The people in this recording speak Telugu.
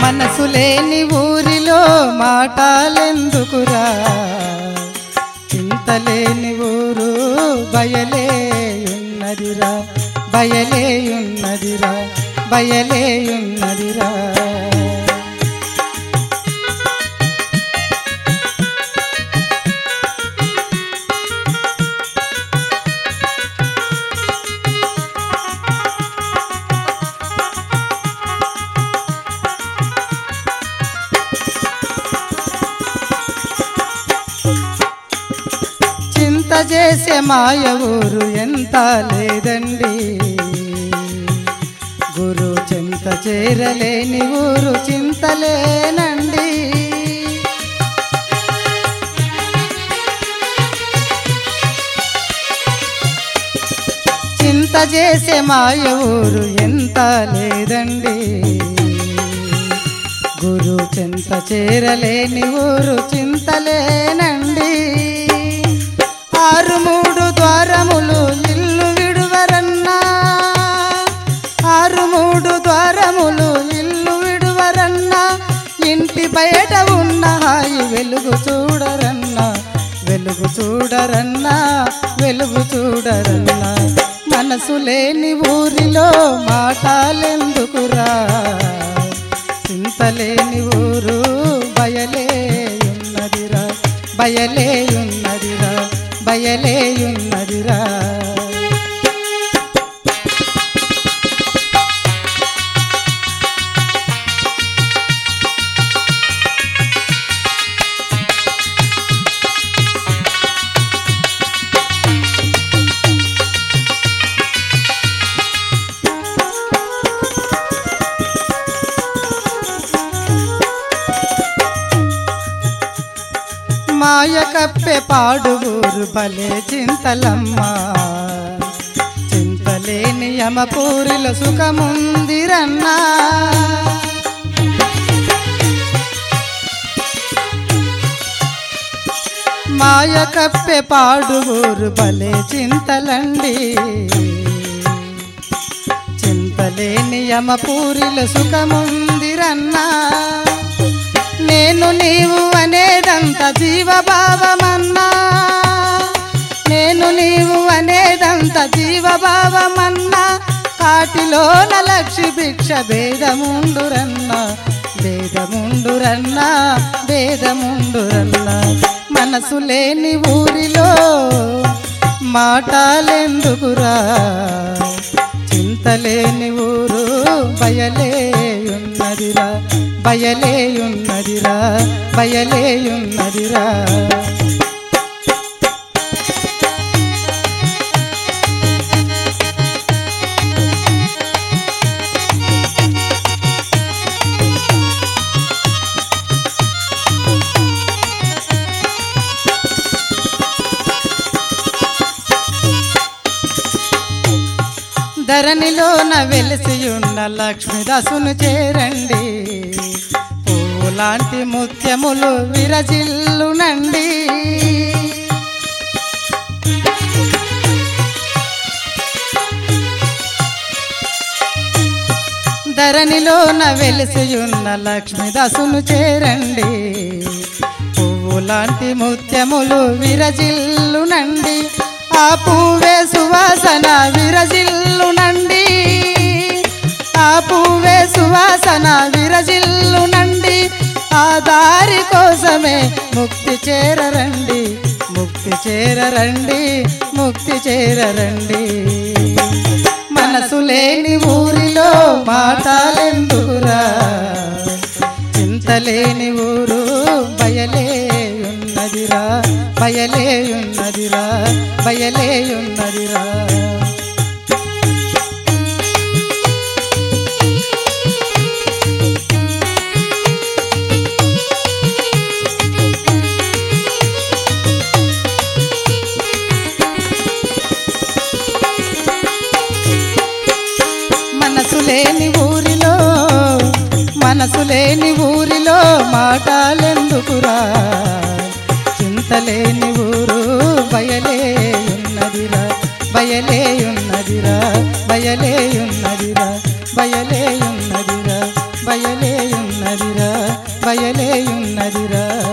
మనసు లేని ఊరిలో మాటాలెందుకురా చింతలేని ఊరు బయలే ఉన్నదిరా బయలే ఉన్నదిరా బయలే ఉన్నదిరా చింత చేసే మాయ ఊరు ఎంత లేదండి గురు చింత చేరలేని ఊరు చింతలేనండి చింత చేసే మాయ ఊరు ఎంత లేదండి గురు చింత చేరలేని ఊరు చింతలేనండి ఆరు మూడు ద్వారములు ఇల్లు విడువరన్నా ఆరు మూడు ద్వారములు ఇల్లు విడువరన్నా ఇంటి బయట ఉన్న హాయి వెలుగు చూడరన్నా వెలుగు చూడరన్నా వెలుగు చూడరన్నా మనసు లేని ఊరిలో మాటాలెందుకురా చింతలేని ఊరు బయలే ఉన్నదిరా బయలే ఉన్నదిరా బయలే ఉన్నదిరా మాయ కప్పే పాడుగూరు భలే చింతలమ్మ చింతలేని యమపూరిల సుఖముందిరన్నా మాయ కప్పే పాడుగూరు భలే చింతలండి చింతలేని యమపూరిల సుఖముందిరన్నా నేను నీవు అనేదంత జీవభావమన్నా నేను నీవు అనేదంత జీవభావమన్నా కాటిలోన లక్షి భిక్ష భేదముండురన్నా భేదముండురన్నా భేదముండురన్నా మనసు లేని ఊరిలో మాటాలెందుకురా చింతలేని ఊరు బయలే ఉన్నదిరా బయలే ఉన్నదిరా బయలే ఉన్నదిరా ధరణిలోన వెలిసియున్న లక్ష్మీదాసును చేరండి పూలాంటి ముత్యములు విరజిల్లునండి ధరణిలోన వెలిసియున్న లక్ష్మీదాసును చేరండి పువ్వులాంటి ముత్యములు విరజిల్లునండి ఆ పువ్వే సువాసన విరజిల్లునండి ఆ పువ్వే సువాసన విరజిల్లునండి ఆ దారి కోసమే ముక్తి చేరరండి ముక్తి చేరరండి ముక్తి చేరరండి మనసు లేని ఊరిలో మాటాలెందుకురా చింతలేని ఊరు బయలే ఉన్నదిరా బయలే ఉన్నదిరా బయలే ఉన్నదిరా మనసు లేని ఊరిలో మనసు లేని ఊరిలో మాటాలెందుకురా చింతలేని ఊరు బయలే ఉన్నదిరా బయలే ఉన్నదిరా బయలే ఉన్నదిరా బయలే ఉన్నదిరా బయలే ఉన్నది బయలే ఉన్నదిరా